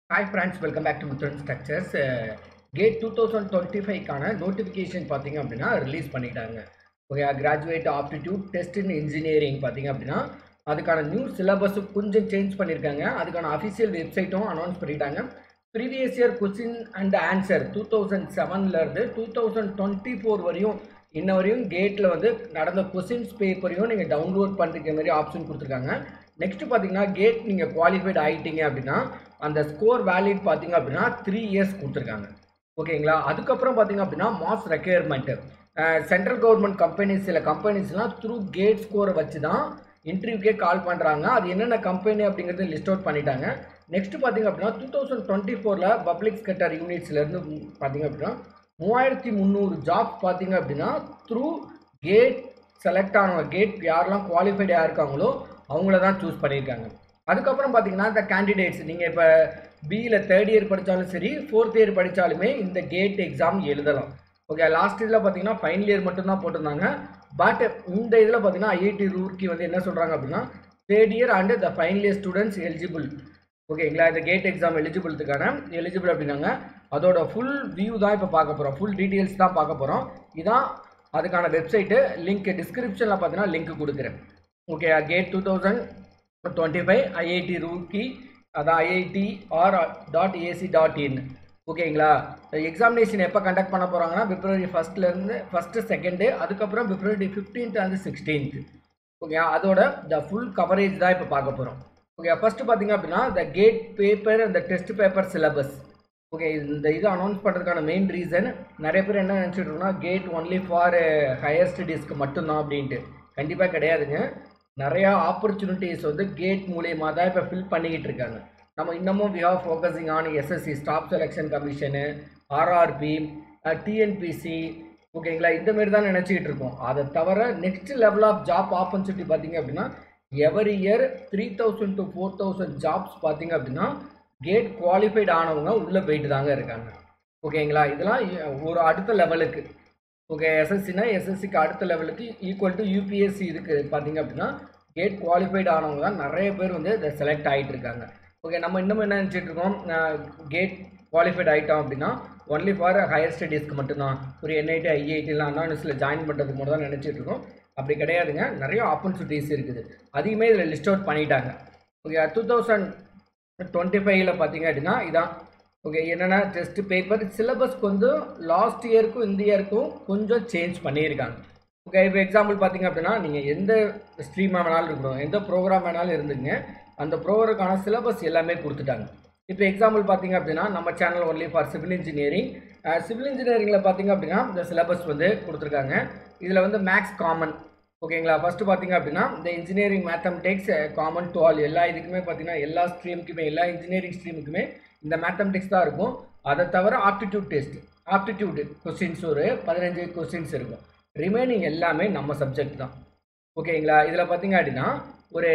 hi friends welcome back to Muthan structures GATE two thousand twenty ஃபைவ்க்கான notification பார்த்தீங்க அப்படின்னா release பண்ணிட்டாங்க okay graduate aptitude test in engineering பார்த்தீங்க அப்படின்னா அதுக்கான நியூ சிலபஸும் கொஞ்சம் சேஞ்ச் பண்ணியிருக்காங்க அதுக்கான அஃபிஷியல் வெப்சைட்டும் அனௌன்ஸ் பண்ணிட்டாங்க previous year question and answer two thousand செவன்லேருந்து டூ தௌசண்ட் டுவெண்ட்டி ஃபோர் வரையும் இன்ன வரையும் கேட்டில் வந்து நடந்த கொஸ்டின்ஸ் பேப்பரையும் நீங்கள் டவுன்லோட் பண்ணுற மாதிரி ஆப்ஷன் கொடுத்துருக்காங்க நெக்ஸ்ட் பார்த்தீங்கன்னா கேட் நீங்கள் குவாலிஃபைட் ஆகிட்டீங்க அப்படின்னா அந்த ஸ்கோர் வேலிட் பார்த்தீங்க அப்படின்னா த்ரீ இயர்ஸ் கொடுத்துருக்காங்க ஓகேங்களா அதுக்கப்புறம் பார்த்தீங்க அப்படின்னா mass recruitment central government companies சில கம்பெனிஸ்லாம் த்ரூ கேட் ஸ்கோரை வச்சு தான் இன்டர்வியூக்கே கால் பண்ணுறாங்க அது என்னென்ன கம்பெனி அப்படிங்கிறது லிஸ்ட் அவுட் பண்ணிட்டாங்க நெக்ஸ்ட் பார்த்தீங்க அப்படின்னா டூ தௌசண்ட் டுவெண்ட்டி ஃபோரில் பப்ளிக் செக்டர் யூனிட்ஸ்லேருந்து பார்த்தீங்க அப்படின்னா மூவாயிரத்தி முந்நூறு ஜாப் பார்த்தீங்க அப்படின்னா த்ரூ கேட் செலக்ட் ஆனவங்க கேட் யாரெல்லாம் குவாலிஃபைடாக இருக்காங்களோ அவங்கள தான் சூஸ் பண்ணியிருக்காங்க அதுக்கப்புறம் பார்த்தீங்கன்னா இந்த கேண்டிடேட்ஸ் நீங்கள் இப்போ பியில் தேர்ட் இயர் படித்தாலும் சரி ஃபோர்த் இயர் படித்தாலுமே இந்த கேட் எக்ஸாம் எழுதலாம் ஓகே லாஸ்ட் இதில் பார்த்தீங்கன்னா ஃபைனல் இயர் மட்டும்தான் போட்டிருந்தாங்க பட் இந்த இதில் பார்த்தீங்கன்னா ஐஐடி ரூர்க்கி வந்து என்ன சொல்கிறாங்க அப்படின்னா third year and the final year students eligible ஓகேங்களா இந்த கேட் எக்ஸாம் எலிஜிபிளுக்கான எலிஜிபிள் அப்படின்னாங்க அதோட ஃபுல் வியூ தான் இப்போ பார்க்க போகிறோம் ஃபுல் டீட்டெயில்ஸ் தான் பார்க்க போகிறோம் இதான் அதுக்கான வெப்சைட்டு லிங்க் டிஸ்கிரிப்ஷனில் பார்த்தீங்கன்னா லிங்க் கொடுக்குறேன் okay GATE two thousand twenty five IIT Roorkee அதான் IIT R dot AC dot in ஓகேங்களா எக்ஸாமினேஷன் எப்போ கண்டக்ட் பண்ண போகிறாங்கன்னா பிப்ரவரி ஃபஸ்ட்லேருந்து ஃபஸ்ட்டு செகண்டு அதுக்கப்புறம் February fifteenth and sixteenth okay அதோட த ஃபுல் கவரேஜ் தான் இப்போ பார்க்க போகிறோம் ஓகே ஃபஸ்ட்டு பார்த்தீங்க அப்படின்னா த கேட் பேப்பர் அந்த டெஸ்ட் பேப்பர் சிலபஸ் ஓகே இந்த இது அனௌன்ஸ் பண்ணுறதுக்கான மெயின் ரீசன் நிறைய பேர் என்ன நினச்சிட்டு இருக்கோம்னா கேட் ஒன்லி ஃபார் ஹையர் ஸ்டடீஸ்க்கு மட்டும்தான் அப்படின்ட்டு கண்டிப்பாக கிடையாதுங்க நிறையா ஆப்பர்ச்சுனிட்டிஸ் வந்து கேட் மூலியமாக தான் இப்போ ஃபில் பண்ணிக்கிட்டு இருக்காங்க நம்ம இன்னமும் we have focusing on SSC staff selection commission RRB TNPSC ஓகேங்களா இந்த மாதிரி தான் நினச்சிக்கிட்டு இருக்கோம் அதை தவிர next level of job opportunity பார்த்தீங்க அப்படின்னா every year three thousand to four thousand jobs பார்த்தீங்க அப்படின்னா கேட் குவாலிஃபைட் ஆனவங்க உள்ளே போயிட்டு தாங்க இருக்காங்க ஓகேங்களா இதெல்லாம் ஒரு அடுத்த லெவலுக்கு ஓகே எஸ்எஸ்சினா எஸ்எஸ்சிக்கு அடுத்த லெவலுக்கு ஈக்குவல் டு யூபிஎஸ்சி இதுக்கு பார்த்தீங்க அப்படின்னா கேட் குவாலிஃபைட் ஆனவங்க தான் நிறைய பேர் வந்து இதை செலக்ட் ஆகிட்டு இருக்காங்க ஓகே நம்ம இன்னும் என்ன நினச்சிட்டு இருக்கோம் கேட் குவாலிஃபைட் ஆகிட்டோம் அப்படின்னா ஒன்லி ஃபார் ஹையர் ஸ்டடீஸ்க்கு மட்டும்தான் ஒரு என்ஐடி ஐஐடிலாம் அனானிஸில் ஜாயின் பண்ணுறதுக்கு மட்டும் தான் நினச்சிட்டு இருக்கோம் அப்படி கிடையாதுங்க நிறைய ஆப்பர்ச்சுனிட்டிஸ் இருக்குது அதையுமே இதில் லிஸ்ட் அவுட் பண்ணிட்டாங்க ஓகே டூ தௌசண்ட் டுவெண்ட்டி ஃபைவ்ல பார்த்தீங்க அப்படின்னா இதான் ஓகே என்னென்னா டெஸ்ட் பேப்பர் சிலபஸ்க்கு வந்து லாஸ்ட் இயருக்கும் இந்த இயருக்கும் கொஞ்சம் சேஞ்ச் பண்ணியிருக்காங்க ஓகே இப்போ எக்ஸாம்பிள் பார்த்தீங்க அப்படின்னா நீங்கள் எந்த ஸ்ட்ரீமாக வேணாலும் இருக்கணும் எந்த ப்ரோக்ராம் வேணாலும் இருந்துங்க அந்த ப்ரோக்ராமுக்கான சிலபஸ் எல்லாமே கொடுத்துட்டாங்க இப்போ எக்ஸாம்பிள் பார்த்தீங்க அப்படின்னா நம்ம channel only for civil engineering civil இன்ஜினியரிங்கில் பார்த்தீங்க அப்படின்னா இந்த சிலபஸ் வந்து கொடுத்துருக்காங்க இதில் வந்து மேக்ஸ் காமன் ஓகேங்களா ஃபஸ்ட்டு பார்த்தீங்க அப்படின்னா இந்த engineering mathematics common to all எல்லா இதுக்குமே பார்த்தீங்கன்னா எல்லா ஸ்ட்ரீமுக்குமே எல்லா இன்ஜினியரிங் ஸ்ட்ரீமுக்குமே இந்த மேத்தமெட்டிக்ஸ் தான் இருக்கும் அதை தவிர ஆப்டிடியூட் டெஸ்ட் ஆப்டிடியூடு கொஸ்டின்ஸ் ஒரு பதினஞ்சு கொஸ்டின்ஸ் இருக்கும் ரிமைனிங் எல்லாமே நம்ம சப்ஜெக்ட் தான் ஓகேங்களா இதில் பார்த்தீங்க அப்படின்னா ஒரு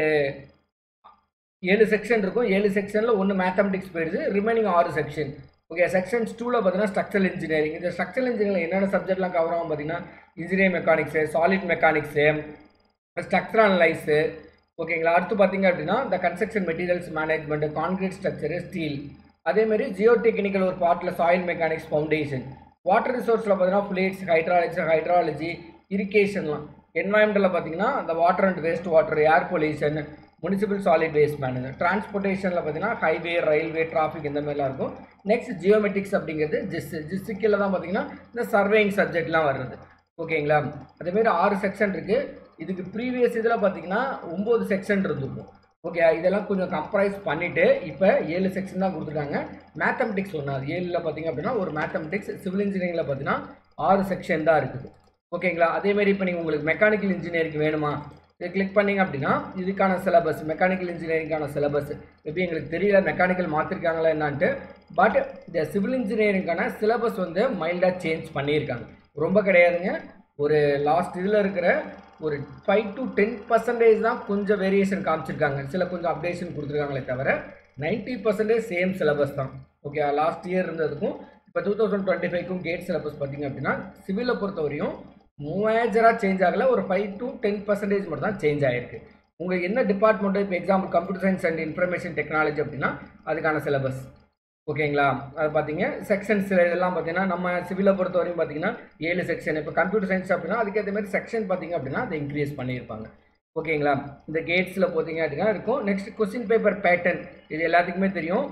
ஏழு செக்ஷன் இருக்கும் ஏழு செக்ஷனில் ஒன்று மேத்தமெட்டிக்ஸ் போயிடுது ரிமைனிங் ஆறு செக்ஷன் ஓகே செக்ஷன்ஸ் டூவில் பார்த்தீங்கன்னா ஸ்ட்ரக்சரல் இன்ஜினியரிங் இந்த ஸ்ட்ரக்சரல் இன்ஜினியரிங் என்னென்ன சப்ஜெக்ட்லாம் கவர் ஆகும் பார்த்தீங்கன்னா engineering mechanics solid mechanics structure analyse ஓகேங்களா அடுத்து பார்த்தீங்க அப்படின்னா இந்த construction materials management concrete structure steel அதேமாரி ஜியோ டெக்னிக்கல் ஒரு பார்ட்டில் சாயில் மெக்கானிக்ஸ் ஃபவுண்டேஷன் வாட்டர் ரிசோர்ஸில் பார்த்தீங்கன்னா ஃப்ளூயிட்ஸ் ஹைட்ராலஜி ஹைட்ராலஜி இரிகேஷன்லாம் என்வாயன்மெண்ட்டில் பார்த்தீங்கன்னா அந்த water and waste water air pollution municipal solid waste manage டிரான்ஸ்போர்ட்டேஷனில் பார்த்தீங்கன்னா ஹைவே ரயில்வே டிராஃபிக் இந்த மாதிரிலாம் இருக்கும் நெக்ஸ்ட் ஜியோமெட்ரிக்ஸ் அப்படிங்கிறது ஜிஸ் ஜிஸ்டிக்கில் தான் பார்த்தீங்கன்னா இந்த சர்வேயிங் சப்ஜெக்ட்லாம் வருது ஓகேங்களா அதேமாரி ஆறு செக்ஷன் இருக்குது இதுக்கு ப்ரீவியஸ் இதில் பார்த்தீங்கன்னா ஒம்பது செக்ஷன் இருந்திருக்கும் ஓகே இதெல்லாம் கொஞ்சம் கம்ப்ரைஸ் பண்ணிவிட்டு இப்போ ஏழு செக்ஷன் தான் கொடுத்துருக்காங்க மேத்தமெட்டிக்ஸ் ஒன்று அது ஏழில் பார்த்தீங்க அப்படின்னா ஒரு மேத்தமெட்டிக்ஸ் சிவில் இன்ஜினியரிங்கில் பார்த்தீங்கன்னா ஆறு செக்ஷன் தான் இருக்குது ஓகேங்களா அதேமாரி இப்போ நீங்கள் உங்களுக்கு மெக்கானிக்கல் இன்ஜினியரிங் வேணுமா இதை கிளிக் பண்ணிங்க அப்படின்னா இதுக்கான சிலபஸ் மெக்கானிக்கல் இன்ஜினியரிங்கான சிலபஸ் எப்படி எங்களுக்கு தெரியல மெக்கானிக்கல் மாற்றிருக்காங்களா என்னான்ட்டு பட் இந்த சிவில் இன்ஜினியரிங்கான சிலபஸ் வந்து மைல்டாக சேஞ்ச் பண்ணியிருக்காங்க ரொம்ப கிடையாதுங்க ஒரு லாஸ்ட் இதில் இருக்கிற ஒரு ஃபைவ் டு டென் பர்சன்டேஜ் தான் கொஞ்சம் வேரியேஷன் காமிச்சிருக்காங்க சில கொஞ்சம் அப்டேஷன் கொடுத்துருக்காங்களே தவிர நைன்ட்டி பர்சன்டேஜ் சேம் சிலபஸ் தான் ஓகே லாஸ்ட் இயர் இருந்ததுக்கும் இப்போ டூ தௌசண்ட் டுவெண்ட்டி ஃபைவ்க்கும் கேட் சிலபஸ் பார்த்தீங்க அப்படின்னா சிவிலை பொறுத்தவரையும் மேஜராக சேஞ்ச் ஆகலை ஒரு ஃபைவ் டு டென் பர்சன்டேஜ் மட்டும் தான் சேஞ்ச் ஆகிருக்கு உங்களுக்கு என்ன டிபார்ட்மெண்ட்டோ இப்போ example computer science and information technology அப்படின்னா அதுக்கான சிலபஸ் ஓகேங்களா அது பார்த்தீங்க செக்ஷன்ஸ் இதெல்லாம் பார்த்தீங்கன்னா நம்ம சிவிலை பொறுத்த வரையும் பார்த்தீங்கன்னா ஏழு செக்ஷன் இப்போ கம்ப்யூட்டர் சயின்ஸ் அப்படின்னா அதுக்கேற்ற மாதிரி செக்ஷன் பார்த்தீங்க அப்படின்னா அதை இன்க்ரீஸ் பண்ணியிருப்பாங்க ஓகேங்களா இந்த கேட்ஸில் பார்த்தீங்க அப்படின்னா இருக்கும் நெக்ஸ்ட் கொஸ்டின் பேப்பர் பேட்டர்ன் இது எல்லாத்துக்குமே தெரியும்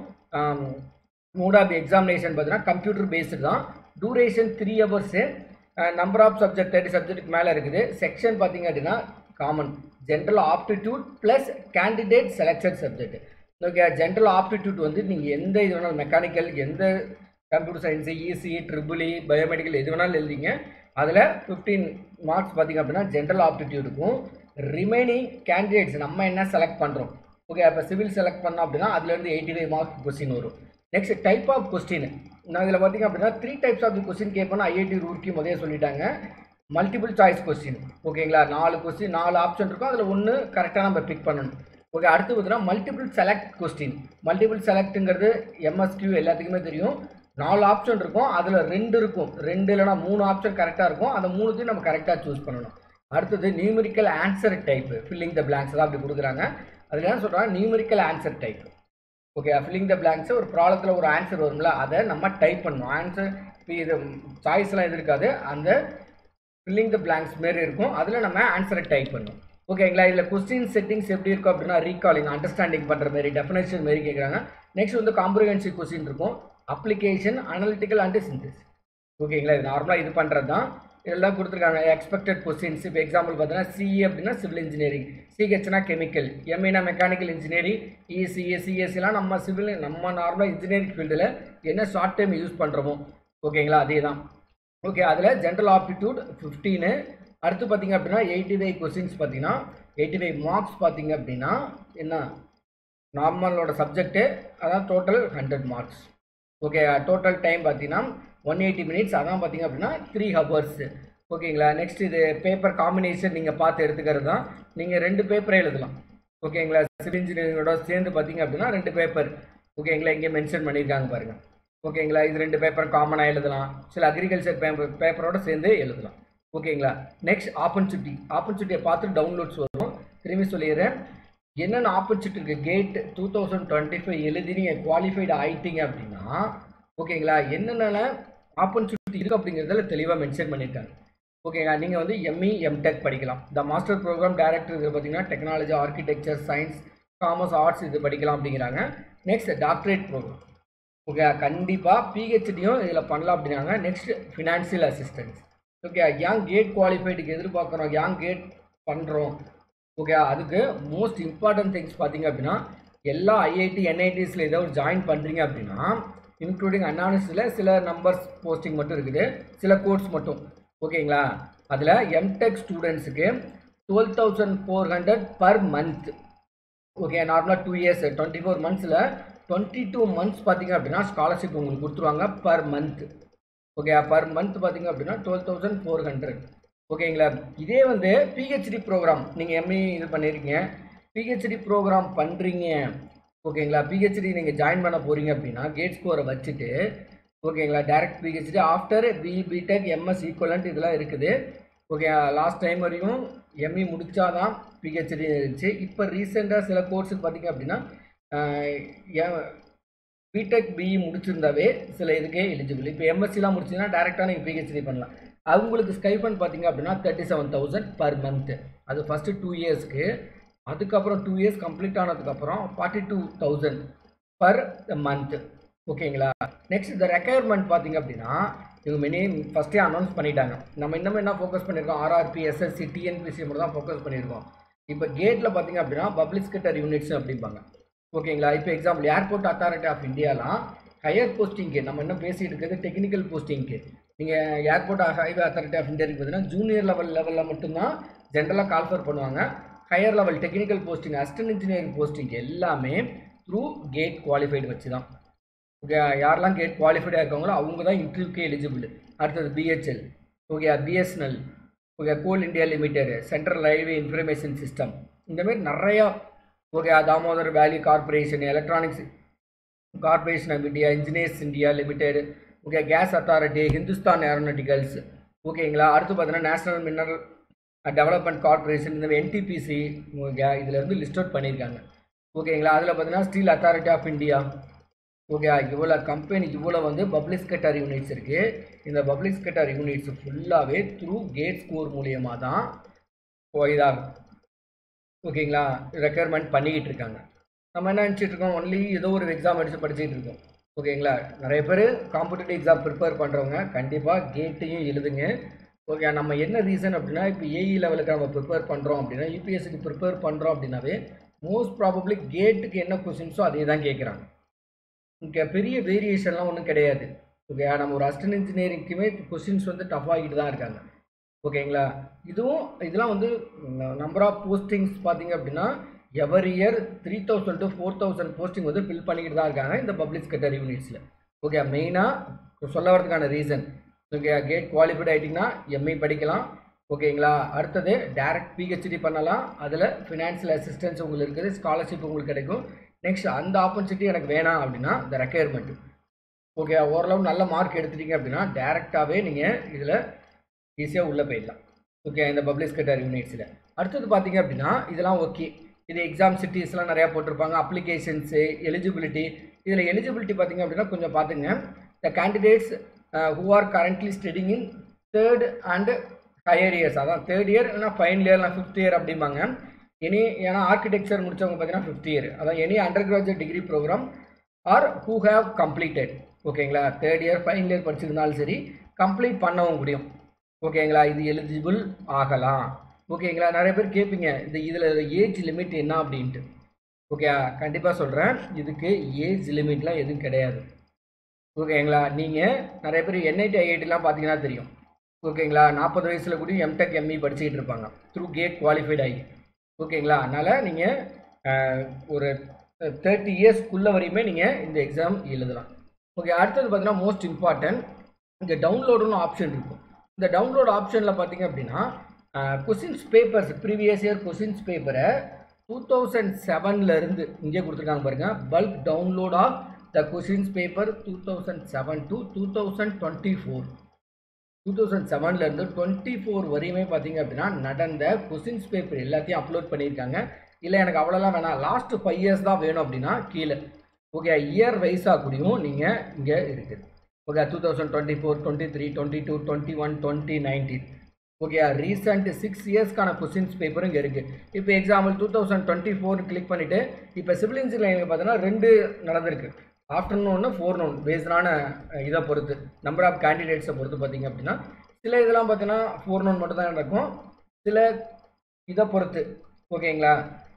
மோட் ஆஃப் எக்ஸாமினேஷன் பார்த்தீங்கன்னா கம்ப்யூட்டர் பேஸ்டு தான் duration three hours number of subject thirty சப்ஜெக்ட்டுக்கு மேலே இருக்குது செக்ஷன் பார்த்தீங்க அப்படின்னா common general aptitude plus candidate selected subject okay general aptitude வந்து நீங்கள் எந்த இது வேணாலும் மெக்கானிக்கல் எந்த computer science EC triple E biomedical எது வேணாலும் எழுதிங்க அதில் ஃபிஃப்டீன் மார்க்ஸ் பார்த்தீங்க அப்படின்னா ஜென்ரல் ஆப்டிடியூடுக்கும் ரிமைனிங் கேண்டிடேட்ஸ் நம்ம என்ன செலக்ட் பண்ணுறோம் ஓகே அப்போ சிவில் செலக்ட் பண்ணோம் அப்படின்னா அதுலேருந்து எயிட்டி ஃபைவ் மார்க்ஸ் கொஸ்டின் வரும் நெக்ஸ்ட் டைப் ஆஃப் கொஸ்டின் நான் இதில் பார்த்தீங்க அப்படின்னா த்ரீ டைப்ஸ் ஆஃப் கொஸ்டின் கேட்போம்னா ஐஐடி ரூர்க்கி முதலே சொல்லிட்டாங்க மல்டிபிள் சாய்ஸ் கொஸ்டின் ஓகேங்களா நாலு கொஸ்டின் நாலு ஆப்ஷன் இருக்கும் அதில் ஒன்று கரெக்டாக நம்ம பிக் பண்ணணும் ஓகே அடுத்து பார்த்தீங்கன்னா மல்டிபிள் செலக்ட் கொஸ்டின் மல்டிபிள் செலக்ட்டுங்கிறது எம்எஸ்கியூ எல்லாத்துக்குமே தெரியும் நாலு ஆப்ஷன் இருக்கும் அதில் ரெண்டு இருக்கும் ரெண்டு இல்லைனா மூணு ஆப்ஷன் கரெக்டாக இருக்கும் அந்த மூணுத்தையும் நம்ம கரெக்டாக சூஸ் பண்ணணும் அடுத்தது numerical answer type filling the blanks தான் அப்படி கொடுக்குறாங்க அதில் என்ன சொல்கிறாங்க numerical answer type okay filling the blanks ஒரு ப்ராப்ளத்தில் ஒரு ஆன்சர் வரும்ல அதை நம்ம டைப் பண்ணணும் ஆன்சர் இப்போ இது சாய்ஸ்லாம் எது இருக்காது அந்த ஃபில்லிங் த பிளாங்க்ஸ் மாரி இருக்கும் அதில் நம்ம ஆன்சரை டைப் பண்ணணும் ஓகேங்களா இதில் கொஸ்டின் செட்டிங்ஸ் எப்படி இருக்கும் அப்படின்னா ரீகாலிங் அண்டர்ஸ்டாண்டிங் பண்ணுற மாதிரி டெஃபினேஷன் மாரி கேட்குறாங்க நெக்ஸ்ட் வந்து காம்ப்ரிஹென்சிவ் கொஸ்டின் இருக்கும் அப்ளிகேஷன் அனலிட்டிக்கல் அண்ட் சிந்தஸ் ஓகேங்களா இது நார்மலாக இது பண்ணுறது தான் இதெல்லாம் கொடுத்துருக்காங்க எக்ஸ்பெக்டட் கொஸ்டின்ஸ் இப்போ எக்ஸாம்பிள் பார்த்தீங்கன்னா சிஇ அப்படின்னா சிவில் இன்ஜினியரிங் சிஹெச்னா கெமிக்கல் எம்ஏனா மெக்கானிக்கல் இன்ஜினியரிங் இசிஏ சிஎஸ்சிலாம் நம்ம சிவில் நம்ம நார்மலாக இன்ஜினியரிங் ஃபீல்டில் என்ன ஷார்ட் டைம் யூஸ் பண்ணுறோமோ ஓகேங்களா அதே தான் ஓகே அதில் ஜென்ரல் ஆப்டிடியூட் ஃபிஃப்டீனு அடுத்து பார்த்தீங்க அப்படின்னா எயிட்டி ஃபைவ் கொஸ்டின்ஸ் பார்த்தீங்கன்னா எயிட்டி ஃபைவ் மார்க்ஸ் பார்த்தீங்க அப்படின்னா என்ன நார்மலோட சப்ஜெக்ட்டு அதான் total hundred marks okay total time பார்த்தீங்கன்னா ஒன் எயிட்டி மினிட்ஸ் அதான் பார்த்தீங்க அப்படின்னா த்ரீ ஹவர்ஸ் ஓகேங்களா நெக்ஸ்ட் இது பேப்பர் காம்பினேஷன் நீங்கள் பார்த்து எடுத்துக்கிறது தான் நீங்கள் ரெண்டு பேப்பரை எழுதலாம் ஓகேங்களா சிவில் இன்ஜினியரிங்கோட சேர்ந்து பார்த்தீங்க அப்படின்னா ரெண்டு பேப்பர் ஓகேங்களா இங்கே மென்ஷன் பண்ணியிருக்காங்க பாருங்கள் ஓகேங்களா இது ரெண்டு பேப்பர் காமனாக எழுதலாம் சில அக்ரிகல்ச்சர் பேப்பர் பேப்பரோட சேர்ந்து எழுதலாம் ஓகேங்களா நெக்ஸ்ட் ஆப்பர்ச்சுனிட்டி ஆப்பர்ச்சுனிட்டியை பார்த்து டவுன்லோட்ஸ் வரும் திரும்பி சொல்லிடுறேன் என்னென்ன ஆப்பர்ச்சுனிட்டி இருக்குது GATE two thousand twenty five எழுதி நீங்கள் குவாலிஃபைடு ஆயிட்டீங்க அப்படின்னா ஓகேங்களா என்னென்ன ஆப்பர்ச்சுனிட்டி இருக்குது அப்படிங்கிறதுல தெளிவாக மென்ஷன் பண்ணியிருக்காங்க ஓகேங்களா நீங்கள் வந்து எம்இ எம்டெக் படிக்கலாம் த மாஸ்டர் ப்ரோக்ராம் டைரக்டர் இது பார்த்தீங்கன்னா technology architecture science commerce arts இது படிக்கலாம் அப்படிங்கிறாங்க நெக்ஸ்ட் டாக்டரேட் ப்ரோக்ராம் ஓகே கண்டிப்பாக பிஹெச்டியும் இதில் பண்ணலாம் அப்படிங்கிறாங்க நெக்ஸ்ட் ஃபினான்ஷியல் அசிஸ்டன்ஸ் ஓகே ஏன் கேட் குவாலிஃபைடுக்கு எதிர்பார்க்குறோம் ஏன் கேட் பண்ணுறோம் ஓகே அதுக்கு மோஸ்ட் இம்பார்ட்டன்ட் திங்ஸ் பார்த்தீங்க அப்படின்னா எல்லா ஐஐடி என்ஐடிஸில் ஏதோ ஒரு ஜாயின் பண்ணுறீங்க அப்படின்னா இன்க்ளூடிங் அனாலிசிஸில் சில நம்பர்ஸ் போஸ்டிங் மட்டும் இருக்குது சில கோர்ஸ் மட்டும் ஓகேங்களா அதில் எம்டெக் ஸ்டூடெண்ட்ஸுக்கு twelve thousand four hundred per month okay நார்மலாக டூ இயர்ஸ் டுவெண்ட்டி ஃபோர் மந்த்ஸில் டுவெண்ட்டி டூ மந்த்ஸ் பார்த்தீங்க அப்படின்னா ஸ்காலர்ஷிப் உங்களுக்கு கொடுத்துருவாங்க per month okay per month பார்த்தீங்க அப்படின்னா டுவெல் தௌசண்ட் ஃபோர் ஹண்ட்ரட் ஓகேங்களா இதே வந்து பிஹெச்டி ப்ரோக்ராம் நீங்கள் எம்இ இது பண்ணியிருக்கீங்க பிஹெச்டி ப்ரோக்ராம் பண்ணுறீங்க ஓகேங்களா பிஹெச்டி நீங்கள் ஜாயின் பண்ண போகிறீங்க அப்படின்னா கேட் ஸ்கோரை வச்சுட்டு ஓகேங்களா direct PhD after B BTech MS equivalent இதெல்லாம் இருக்குது ஓகே லாஸ்ட் டைம் வரையும் எம்இ முடிச்சாதான் பிஹெச்டி இருந்துச்சு இப்போ ரீசெண்டாக சில கோர்ஸுக்கு பார்த்தீங்க அப்படின்னா பிடெக் பிஇ முடிச்சிருந்தாவே சில இதுக்கே எலிஜிபிள் இப்போ எம்எஸ்சிலாம் முடிச்சிங்கன்னா டேரெக்டாக நீங்கள் பிஹெச்டி பண்ணலாம் அவங்களுக்கு ஸ்கைஃபன் பார்த்தீங்க அப்படின்னா thirty seven thousand per month அது ஃபஸ்ட்டு டூ இயர்ஸ்க்கு அதுக்கப்புறம் டூ இயர்ஸ் கம்ப்ளீட் ஆனதுக்கப்புறம் forty two thousand per month ஓகேங்களா நெக்ஸ்ட் இந்த ரெக்குயர்மெண்ட் பார்த்தீங்க அப்படின்னா இவங்க மினி ஃபஸ்ட்டே அனௌன்ஸ் பண்ணிட்டாங்க நம்ம இன்னும் என்ன ஃபோக்கஸ் பண்ணியிருக்கோம் ஆர்ஆர்பி எஸ்எஸ்சி டிஎன்பிசி மட்டும் தான் ஃபோக்கஸ் பண்ணியிருக்கோம் இப்போ கேட்டில் பார்த்தீங்க அப்படின்னா பப்ளிக் செக்டர் யூனிட்ஸ் அப்படிம்பாங்க ஓகேங்களா இப்போ எக்ஸாம்பிள் ஏர்போர்ட் அத்தாரிட்டி ஆஃப் இந்தியாலாம் ஹையர் போஸ்டிங்க்கு நம்ம என்ன பேசிகிட்டு இருக்கிறது டெக்னிக்கல் போஸ்டிங்க்கு நீங்கள் ஏர்போர்ட் ஹைவே அத்தாரிட்டி ஆஃப் இந்தியாவுக்கு பார்த்தீங்கன்னா ஜூனியர் லெவல் லெவலில் மட்டும்தான் ஜென்ரலாக கால்ஃபர் பண்ணுவாங்க higher level technical posting assistant engineering posting எல்லாமே த்ரூ கேட் குவாலிஃபைடு வச்சு தான் ஓகே யாரெல்லாம் கேட் குவாலிஃபைடாக இருக்காங்களோ அவங்க தான் இன்டர்வியூக்கே எலிஜிபிள் அடுத்தது BHEL okay BSNL okay coal India limited central railway information system இந்தமாரி நிறையா okay Damodar valley corporation electronics corporation of India engineers India limited okay gas authority Hindustan aeronauticals ஓகேங்களா அடுத்து பார்த்தீங்கன்னா நேஷனல் மினரல் டெவலப்மெண்ட் கார்பரேஷன் இந்த என்டிபிசி ஓகே இதில் இருந்து list out பண்ணியிருக்காங்க ஓகேங்களா அதில் பார்த்தீங்கன்னா steel authority of India okay இவ்வளோ கம்பெனி இவ்வளோ வந்து பப்ளிக் செக்டர் யூனிட்ஸ் இருக்குது இந்த பப்ளிக் செக்டர் யூனிட்ஸ் ஃபுல்லாகவே த்ரூ கேட் ஸ்கோர் மூலியமாக தான் இதாகும் ஓகேங்களா ரெக்யர்மெண்ட் பண்ணிக்கிட்டு இருக்காங்க நம்ம என்ன நினச்சிட்டு இருக்கோம் ஒன்லி ஏதோ ஒரு எக்ஸாம் அடித்து படிச்சுட்டு இருக்கோம் ஓகேங்களா நிறைய பேர் காம்படிட்டிவ் எக்ஸாம் ப்ரிப்பேர் பண்ணுறவங்க கண்டிப்பாக கேட்டையும் எழுதுங்க ஓகே நம்ம என்ன ரீசன் அப்படின்னா இப்போ ஏஇ லெவலுக்கு நம்ம ப்ரிப்பேர் பண்ணுறோம் அப்படின்னா யூபிஎஸ்சிக்கு ப்ரிப்பேர் பண்ணுறோம் அப்படின்னாவே மோஸ்ட் ப்ராபப்ளி கேட்டுக்கு என்ன கொஸ்டின்ஸோ அதே தான் கேட்குறாங்க இங்கே பெரிய வேரியேஷன்லாம் ஒன்றும் கிடையாது ஓகே நம்ம ஒரு அசிஸ்டன்ட் இன்ஜினியரிங்க்குமே கொஸ்டின்ஸ் வந்து டஃப் ஆகிட்டு தான் இருக்காங்க ஓகேங்களா இதுவும் இதெல்லாம் வந்து நம்பர் ஆஃப் போஸ்டிங்ஸ் பார்த்தீங்க அப்படின்னா every year three thousand to four thousand posting வந்து ஃபில் பண்ணிக்கிட்டு தான் இருக்காங்க இந்த பப்ளிக் செக்டர் யூனிட்ஸில் ஓகே மெயினாக சொல்ல வரதுக்கான ரீசன் ஓகே கேட் குவாலிஃபைட் ஆகிட்டிங்கன்னா எம்ஏ படிக்கலாம் ஓகேங்களா அடுத்தது டேரக்ட் பிஹெச்டி பண்ணலாம் அதில் ஃபினான்ஷியல் அசிஸ்டன்ஸ் உங்களுக்கு இருக்குது ஸ்காலர்ஷிப் உங்களுக்கு கிடைக்கும் நெக்ஸ்ட் அந்த ஆப்பர்ச்சுனிட்டி எனக்கு வேணாம் அப்படின்னா இந்த ரெக்குயர்மெண்ட் ஓகே ஓரளவு நல்ல மார்க் எடுத்துட்டீங்க அப்படின்னா டேரெக்டாகவே நீங்கள் இதில் ஈஸியாக உள்ளே போயிடலாம் ஓகே இந்த பப்ளிக் செக்டர் யூனிட்ஸில் அடுத்தது பார்த்தீங்க அப்படின்னா இதெல்லாம் ஓகே இது எக்ஸாம் சிட்டிஸ்லாம் நிறையா போட்டிருப்பாங்க அப்ளிகேஷன்ஸு எலிஜிபிலிட்டி இதில் எலிஜிபிலிட்டி பார்த்தீங்க அப்படின்னா கொஞ்சம் பார்த்துங்க the candidates who are currently studying in third and higher years அதான் தேர்ட் இயர் இல்லைனா ஃபைனல் இயர் இல்லை ஃபிஃப்த் இயர் அப்படிம்பாங்க எனி ஏன்னா ஆர்கிடெக்சர் முடித்தவங்க பார்த்தீங்கன்னா ஃபிஃப்த் இயர் அதான் any undergraduate degree program or who have completed ஓகேங்களா தேர்ட் இயர் ஃபைனல் இயர் படிச்சிருந்தாலும் சரி கம்ப்ளீட் பண்ணவும் முடியும் ஓகேங்களா இது எலிஜிபிள் ஆகலாம் ஓகேங்களா நிறைய பேர் கேட்பீங்க இந்த இதில் ஏஜ் லிமிட் என்ன அப்படின்ட்டு ஓகே கண்டிப்பாக சொல்கிறேன் இதுக்கு ஏஜ் லிமிட்லாம் எதுவும் கிடையாது ஓகேங்களா நீங்கள் நிறைய பேர் என்ஐடி ஐஐடிலாம் பார்த்தீங்கன்னா தெரியும் ஓகேங்களா நாற்பது வயசில் கூட எம்டெக் எம்இ படிச்சுக்கிட்டு இருப்பாங்க த்ரூ கேட் குவாலிஃபைட் ஆகி ஓகேங்களா அதனால் நீங்கள் ஒரு தேர்ட்டி இயர்ஸ்க்குள்ளே வரையுமே நீங்கள் இந்த எக்ஸாம் எழுதலாம் ஓகே அடுத்தது பார்த்தீங்கன்னா மோஸ்ட் இம்பார்ட்டன்ட் இங்கே டவுன்லோடுன்னு ஆப்ஷன் இருக்கும் இந்த டவுன்லோட் ஆப்ஷனில் பார்த்தீங்க அப்படின்னா questions papers previous year questions பேப்பரை டூ தௌசண்ட் செவன்லேருந்து இங்கே கொடுத்துருக்காங்க பாருங்கள் bulk download of the questions paper two thousand seven to two thousand twenty four two thousand செவன்லேருந்து டுவெண்ட்டி ஃபோர் வரையுமே பார்த்தீங்க அப்படின்னா நடந்த கொஷின்ஸ் பேப்பர் எல்லாத்தையும் அப்லோட் பண்ணியிருக்காங்க இல்லை எனக்கு அவ்வளோலாம் வேணாம் லாஸ்ட் ஃபைவ் இயர்ஸ் தான் வேணும் அப்படின்னா கீழே ஓகே இயர் வைஸாக கூடயும் நீங்கள் இங்கே இருக்குது okay two thousand twenty four twenty three twenty two twenty one twenty nineteen okay recent six இயர்ஸ்க்கான கொஸ்டின்ஸ் பேப்பரும் இங்கே இருக்குது இப்போ example two thousand twenty four click பண்ணிவிட்டு இப்போ சிவில் இன்ஜினியரிங் பார்த்தீங்கன்னா ரெண்டு நடந்திருக்கு ஆஃப்டர்நூன் ஒன்று ஃபோர்நூன் பேஸ்டான இதை பொறுத்து நம்பர் ஆஃப் கேண்டிடேட்ஸை பொறுத்து பார்த்தீங்க அப்படின்னா சில இதெல்லாம் பார்த்தீங்கன்னா ஃபோர்நூன் மட்டும் தான் நடக்கும் சில இதை பொறுத்து ஓகேங்களா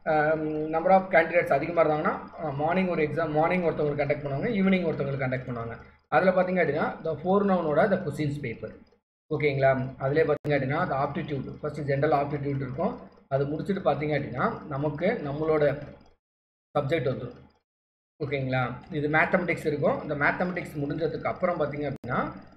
நம்பர் ஆஃப் கேண்டிடேட்ஸ் அதிகமாக இருந்தாங்கன்னா மார்னிங் ஒரு எக்ஸாம் மார்னிங் ஒருத்தவங்களுக்கு கண்டக்ட் பண்ணுவாங்க ஈவினிங் ஒருத்தவங்களுக்கு கண்டக்ட் பண்ணுவாங்க அதில் பார்த்தீங்க அப்படின்னா த ஃபோர் நவுனோட த கொஸ்டின்ஸ் பேப்பர் ஓகேங்களா அதிலே பார்த்தீங்க அப்படின்னா அந்த ஆப்டிடியூட் ஃபஸ்ட்டு ஜென்ரல் ஆப்டிடியூட் இருக்கும் அது முடிச்சுட்டு பார்த்தீங்க அப்படின்னா நமக்கு நம்மளோட சப்ஜெக்ட் வந்துடும் ஓகேங்களா இது மேத்தமெட்டிக்ஸ் இருக்கும் இந்த மேத்தமெட்டிக்ஸ் முடிஞ்சதுக்கு அப்புறம் பார்த்தீங்க அப்படின்னா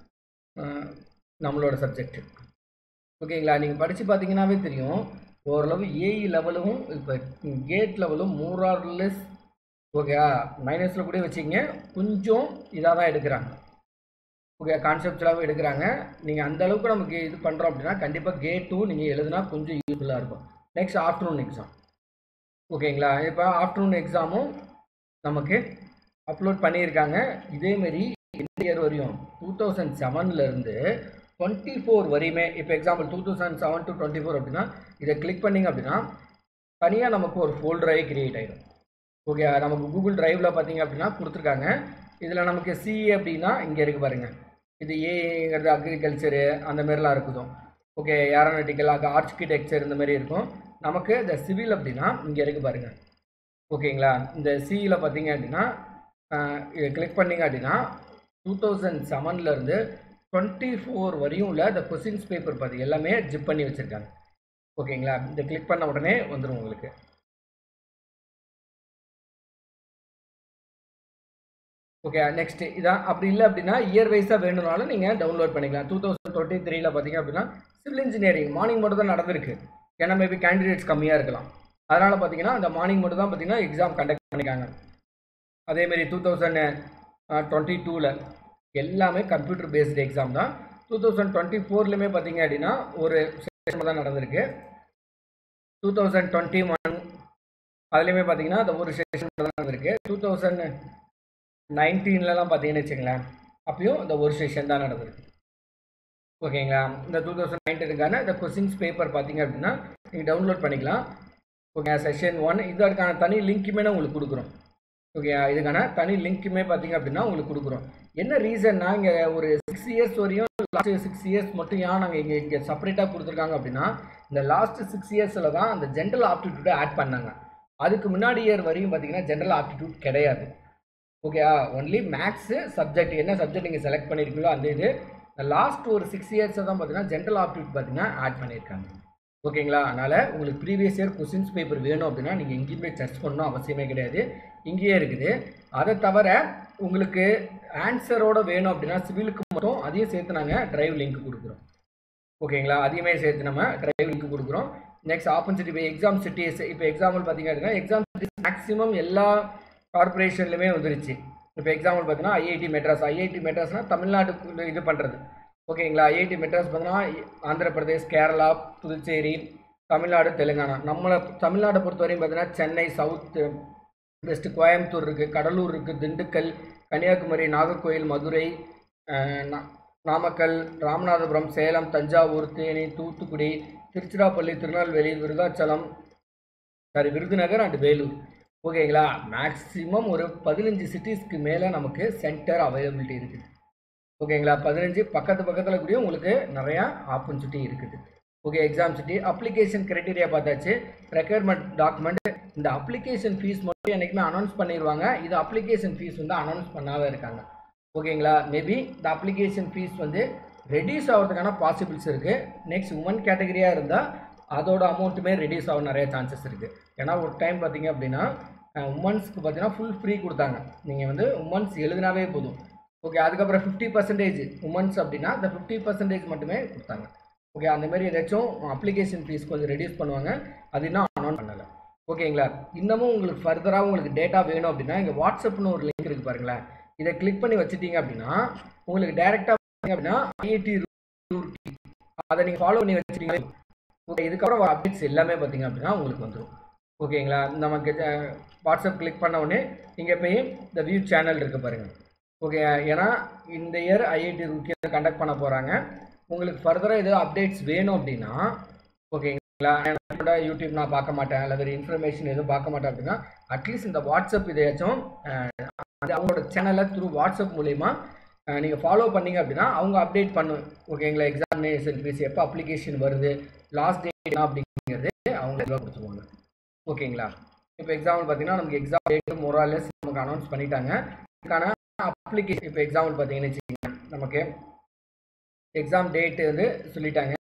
நம்மளோட சப்ஜெக்ட் ஓகேங்களா நீங்கள் படித்து பார்த்தீங்கன்னாவே தெரியும் ஓரளவு ஏஇ லெவலும் இப்போ கேட் லெவலும் மூரார்லெஸ் ஓகே மைனஸில் கூட வச்சிங்க கொஞ்சம் இதாக தான் எடுக்கிறாங்க ஓகே கான்செப்ட்ஸாகவும் எடுக்கிறாங்க நீங்கள் அந்த அளவுக்கு நமக்கு இது பண்ணுறோம் அப்படின்னா கண்டிப்பாக கேட் டூ நீங்கள் எழுதுனா கொஞ்சம் யூஸ்ஃபுல்லாக இருக்கும் நெக்ஸ்ட் ஆஃப்டர்நூன் எக்ஸாம் ஓகேங்களா இப்போ ஆஃப்டர்நூன் எக்ஸாமும் நமக்கு அப்லோட் பண்ணியிருக்காங்க இதேமாரி இந்த இயர் வரையும் டூ தௌசண்ட் செவன்லேருந்து டுவெண்ட்டி ஃபோர் வரையுமே இப்போ example two thousand seven to twenty four அப்படின்னா இதை கிளிக் பண்ணிங்க அப்படின்னா தனியாக நமக்கு ஒரு ஃபோல்டராகவே கிரியேட் ஆகிடும் ஓகே நமக்கு கூகுள் டிரைவில் பார்த்தீங்க அப்படின்னா கொடுத்துருக்காங்க இதில் நமக்கு சிஏ அப்படின்னா இங்கே இருக்குது பாருங்கள் இது ஏங்கிறது அக்ரிகல்ச்சரு அந்த மாதிரிலாம் இருக்குதும் ஓகே ஏரோநாட்டிக்கல் ஆர்கிடெக்சர் இந்த மாதிரி இருக்கும் நமக்கு இந்த சிவில் அப்படின்னா இங்கே இருக்குது பாருங்கள் ஓகேங்களா இந்த சியில் பார்த்தீங்க அப்படின்னா இதை கிளிக் பண்ணிங்க அப்படின்னா டூ தௌசண்ட் செவன்லேருந்து டுவெண்ட்டி ஃபோர் வரையும் உள்ள இந்த கொஸ்டின்ஸ் பேப்பர் பார்த்து எல்லாமே ஜிப் பண்ணி வச்சுருக்காங்க ஓகேங்களா இந்த கிளிக் பண்ண உடனே வந்துடும் உங்களுக்கு ஓகே நெக்ஸ்ட் இதான் அப்படி இல்லை அப்படின்னா இயர் வைஸாக வேணும்னாலும் நீங்கள் டவுன்லோட் பண்ணிக்கலாம் டூ தௌசண்ட் டுவெண்ட்டி த்ரீல பார்த்தீங்க அப்படின்னா சிவில் இன்ஜினியரிங் மார்னிங் மட்டும் தான் நடந்திருக்கு ஏன்னா மேபி கேண்டிடேட்ஸ் கம்மியாக இருக்கலாம் அதனால் பார்த்தீங்கன்னா அந்த மார்னிங் மட்டும் தான் பார்த்தீங்கன்னா எக்ஸாம் கண்டக்ட் பண்ணிக்காங்க அதேமாரி டூ தௌசண்ட் டுவெண்ட்டி டூவில் எல்லாமே கம்ப்யூட்டர் பேஸ்டு எக்ஸாம் தான் டூ தௌசண்ட் டுவெண்ட்டி ஃபோர்லேயுமே பார்த்தீங்க அப்படின்னா ஒரு செஷன் தான் நடந்திருக்கு டூ தௌசண்ட் டுவெண்ட்டி ஒன் அதுலேயுமே பார்த்தீங்கன்னா அந்த ஒரு செஷன் தான் நடந்திருக்கு டூ தௌசண்ட் நைன்டீன்லலாம் பார்த்தீங்கன்னு வச்சுங்களேன் அப்பயும் இந்த ஒரு செஷன் தான் நடந்திருக்கு ஓகேங்களா இந்த டூ தௌசண்ட் நைன்டீனுக்கான இந்த கொஸ்டின்ஸ் பேப்பர் பார்த்தீங்க அப்படின்னா நீங்கள் டவுன்லோட் பண்ணிக்கலாம் ஓகே செஷன் ஒன் இதற்கான தனி லிங்க்குமே நான் உங்களுக்கு கொடுக்குறோம் ஓகே இதுக்கான தனி லிங்க்குமே பார்த்தீங்க அப்படின்னா உங்களுக்கு கொடுக்குறோம் என்ன ரீசன்னா இங்கே ஒரு சிக்ஸ் இயர்ஸ் வரையும் லாஸ்ட் சிக்ஸ் இயர்ஸ் மட்டும் ஏன் நாங்கள் இங்கே இங்கே செப்பரேட்டாக கொடுத்துருக்காங்க அப்படின்னா இந்த லாஸ்ட் சிக்ஸ் இயர்ஸில் தான் அந்த ஜென்ரல் ஆப்டிடியூடை ஆட் பண்ணாங்க அதுக்கு முன்னாடி இயர் வரையும் பார்த்தீங்கன்னா ஜென்ரல் ஆப்டிடியூட் கிடையாது ஓகேயா ஒன்லி மேக்ஸு சப்ஜெக்ட் என்ன சப்ஜெக்ட் நீங்கள் செலக்ட் பண்ணியிருக்கீங்களோ அந்த இது லாஸ்ட் ஒரு சிக்ஸ் இயர்ஸை தான் பார்த்தீங்கன்னா ஜென்ரல் ஆப்டிடியூட் பார்த்தீங்கன்னா ஆட் பண்ணியிருக்காங்க ஓகேங்களா அதனால் உங்களுக்கு ப்ரீவியஸ் இயர் கொஸ்டின்ஸ் பேப்பர் வேணும் அப்படின்னா நீங்கள் எங்கேயுமே சர்ச் பண்ணணும் அவசியமே கிடையாது இங்கேயே இருக்குது அதை தவிர உங்களுக்கு ஆன்சரோட வேணும் அப்படின்னா சிவிலுக்கு மட்டும் அதையும் சேர்த்து நாங்கள் டிரைவ் லிங்க் கொடுக்குறோம் ஓகேங்களா அதையுமே சேர்த்து நம்ம டிரைவ் லிங்க் கொடுக்குறோம் நெக்ஸ்ட் ஆப்பர்ச்சுனிட்டி இப்போ எக்ஸாம் சிட்டிஸ் இப்போ எக்ஸாம்பிள் பார்த்தீங்க அப்படின்னா எக்ஸாம் சிட்டிஸ் மேக்ஸிமம் எல்லா கார்பரேஷன்லையுமே வந்துருச்சு இப்போ எக்ஸாம்பிள் பார்த்தீங்கன்னா ஐஐடி மெட்ராஸ் ஐஐடி மெட்ராஸ்னால் தமிழ்நாட்டுக்குள்ள இது பண்ணுறது ஓகேங்களா ஐஐடி மெட்ராஸ் பார்த்தீங்கன்னா ஆந்திர பிரதேஷ் கேரளா புதுச்சேரி தமிழ்நாடு தெலுங்கானா நம்மளை தமிழ்நாட்டை பொறுத்தவரையும் பார்த்தீங்கன்னா சென்னை சவுத்து வெஸ்ட் கோயம்புத்தூர் இருக்குது கடலூர் இருக்குது திண்டுக்கல் கன்னியாகுமரி நாகர்கோயில் மதுரை அஹ், நா- நாமக்கல் ராமநாதபுரம் சேலம் தஞ்சாவூர் தேனி தூத்துக்குடி திருச்சிராப்பள்ளி திருநெல்வேலி விருதாச்சலம் சாரி விருதுநகர் அண்ட் வேலூர் ஓகேங்களா மேக்ஸிமம் ஒரு பதினஞ்சு சிட்டிஸ்க்கு மேலே நமக்கு சென்டர் அவைலபிலிட்டி இருக்குது ஓகேங்களா பதினஞ்சு பக்கத்து பக்கத்தில் கூடயும் உங்களுக்கு நிறையா ஆப்பர்ச்சுனிட்டி இருக்குது okay exam city application criteria பார்த்தாச்சு ரெக்யர்மெண்ட் டாக்குமெண்ட் இந்த அப்ளிகேஷன் ஃபீஸ் மட்டும் என்றைக்குமே அனௌன்ஸ் பண்ணிடுவாங்க இது அப்ளிகேஷன் ஃபீஸ் வந்து அனௌன்ஸ் பண்ணாத இருக்காங்க ஓகேங்களா மேபி இந்த அப்ளிகேஷன் ஃபீஸ் வந்து ரெடியூஸ் ஆகிறதுக்கான பாசிபிள்ஸ் இருக்குது நெக்ஸ்ட் உமன் கேட்டகரியாக இருந்தால் அதோட அமௌண்ட்டுமே ரெடியூஸ் ஆக நிறைய சான்சஸ் இருக்குது ஏன்னா ஒரு டைம் பார்த்தீங்க அப்படின்னா உமன்ஸ்க்கு பார்த்தீங்கன்னா ஃபுல் ஃப்ரீ கொடுத்தாங்க நீங்கள் வந்து உமன்ஸ் எழுதினாவே போதும் ஓகே அதுக்கப்புறம் ஃபிஃப்டி பர்சன்டேஜ் உமன்ஸ் அப்படின்னா இந்த ஃபிஃப்டி பர்சன்டேஜ் மட்டுமே கொடுத்தாங்க ஓகே அந்த மாதிரி ஏதாச்சும் அப்ளிகேஷன் ஃபீஸ் கொஞ்சம் ரெடியூஸ் பண்ணுவாங்க அது இன்னும் அனௌன்ஸ் பண்ணலை ஓகேங்களா இன்னமும் உங்களுக்கு ஃபர்தராக உங்களுக்கு டேட்டா வேணும் அப்படின்னா இங்கே வாட்ஸ்அப்னு ஒரு லிங்க் இருக்குது பாருங்களேன் இதை கிளிக் பண்ணி வச்சுட்டீங்க அப்படின்னா உங்களுக்கு டேரெக்டாக அப்படின்னா ஐஐடி அதை நீங்கள் ஃபாலோ பண்ணி வச்சுட்டீங்க ஓகே இதுக்கப்புறம் வர அப்டேட்ஸ் எல்லாமே பார்த்தீங்க அப்படின்னா உங்களுக்கு வந்துடும் ஓகேங்களா நமக்கு அஹ், வாட்ஸ்அப் கிளிக் பண்ண உடனே இங்கே போய் இந்த வியூ சேனல் இருக்குது பாருங்கள் ஓகே ஏன்னா இந்த இயர் ஐஐடி ரூக்கியை கண்டக்ட் பண்ண போகிறாங்க உங்களுக்கு ஃபர்தராக எதாவது அப்டேட்ஸ் வேணும் அப்படின்னா ஓகேங்களா என்னோட யூடியூப் நான் பார்க்க மாட்டேன் அல்லது வேறு இன்ஃபர்மேஷன் எதுவும் பார்க்க மாட்டேன் அப்படின்னா அட்லீஸ்ட் இந்த வாட்ஸ்அப் இதையாச்சும் அஹ், அது அவங்களோட சேனலை த்ரூ வாட்ஸ்அப் மூலயமா நீங்கள் ஃபாலோ பண்ணீங்க அப்படின்னா அவங்க அப்டேட் பண்ணும் ஓகேங்களா எக்ஸாமினேஷன் ஃபீஸ் எப்போ அப்ளிகேஷன் வருது லாஸ்ட் டேட் என்ன அப்படிங்கிறது அவங்க இதில் கொடுத்துருவாங்க ஓகேங்களா இப்போ எக்ஸாம்பிள் பார்த்தீங்கன்னா நமக்கு எக்ஸாம் டேட்டு மொராலஸ் நமக்கு அனௌன்ஸ் பண்ணிட்டாங்க இதுக்கான அப்ளிகேஷன் இப்போ எக்ஸாம்பிள் பார்த்தீங்கன்னு வச்சுக்கோங்க நமக்கு எக்ஸாம் டேட்டு வந்து சொல்லிட்டாங்க